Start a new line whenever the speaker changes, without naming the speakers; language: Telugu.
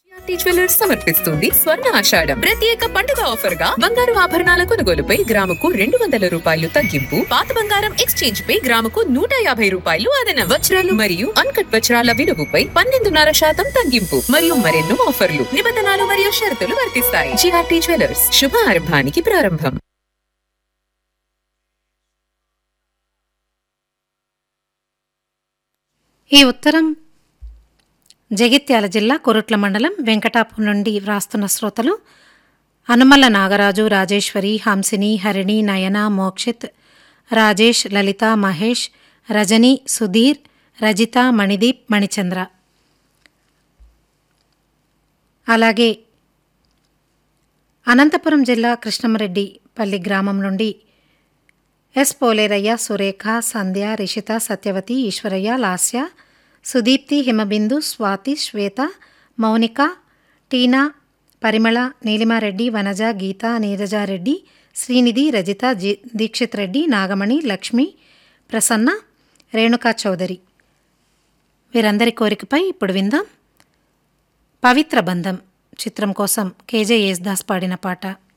జిఆర్టీ జ్యువెలర్స్ సమర్పిస్తుంది స్వర్ణ ఆషాఢం ప్రత్యేక పండుగ ఆఫర్ గా బంగారు ఆభరణాల కొనుగోలుపై గ్రాముకు రెండు వందల రూపాయలు తగ్గింపు పాత బంగారం ఎక్స్చేంజ్ పై గ్రాముకు నూట యాభై రూపాయలు అదనం వజ్రాలు మరియు అన్కట్ వజ్రాల విలువపై పన్నెండున్నర శాతం తగ్గింపు మరియు మరెన్నో ఆఫర్లు నిబంధనలు మరియు షరతులు వర్తిస్తాయి జిఆర్టీ జ్యువెలర్స్ శుభ ఆరంభానికి ప్రారంభం
ఈ ఉత్తరం జగిత్యాల జిల్లా కొరుట్ల మండలం వెంకటాపురం నుండి వ్రాస్తున్న శ్రోతలు అనుమల్ల నాగరాజు రాజేశ్వరి హంసిని హరిణి నయన మోక్షిత్ రాజేష్ లలిత మహేష్ రజని సుధీర్ రజిత మణిదీప్ మణిచంద్ర అలాగే అనంతపురం జిల్లా కృష్ణమరెడ్డి పల్లి గ్రామం నుండి ఎస్ పోలేరయ్య సురేఖ సంధ్య రిషిత సత్యవతి ఈశ్వరయ్య లాస్య సుదీప్తి హిమబిందు స్వాతి శ్వేత మౌనిక టీనా పరిమళ నీలిమారెడ్డి వనజ గీత నీరజారెడ్డి శ్రీనిధి రజిత జి దీక్షిత్ రెడ్డి నాగమణి లక్ష్మి ప్రసన్న రేణుకా చౌదరి వీరందరి కోరికపై ఇప్పుడు విందాం పవిత్ర బంధం చిత్రం కోసం కేజే యేసుదాస్ పాడిన పాట